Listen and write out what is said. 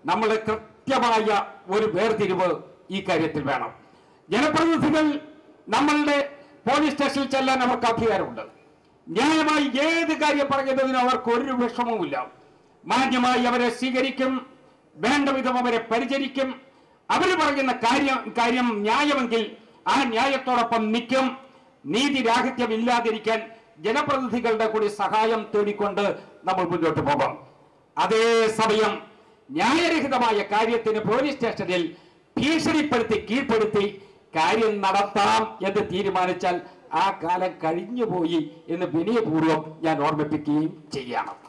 നമ്മുടെ കൃത്യമായ ഒരു വേർതിരിവ് ഈ കാര്യത്തിൽ വേണം ജനപ്രതിനിധികൾ നമ്മളുടെ പോലീസ് സ്റ്റേഷനിൽ ചെല്ലാൻ അവർക്ക് അധികാരമുണ്ട് ന്യായമായി ഏത് കാര്യം പറയുന്നതിനും അവർക്ക് ഒരു വിഷമവുമില്ല മാന്യമായി അവരെ സ്വീകരിക്കും വേണ്ട വിധം അവരെ പരിചരിക്കും അവർ പറയുന്ന കാര്യം കാര്യം ന്യായമെങ്കിൽ ആ ന്യായത്തോടൊപ്പം നിൽക്കും നീതിരാഹിത്യം ഇല്ലാതിരിക്കാൻ ജനപ്രതിനിധികളുടെ കൂടി സഹായം തേടിക്കൊണ്ട് നമ്മൾ മുന്നോട്ട് പോകാം അതേസമയം ന്യായരഹിതമായ കാര്യത്തിന് പോലീസ് സ്റ്റേഷനിൽ ഭീഷണിപ്പെടുത്തി കീഴ്പ്പെടുത്തി കാര്യം നടത്താം എന്ന് തീരുമാനിച്ചാൽ ആ കാലം കഴിഞ്ഞുപോയി എന്ന് വിനയപൂർവ്വം ഞാൻ ഓർമ്മിപ്പിക്കുകയും ചെയ്യണം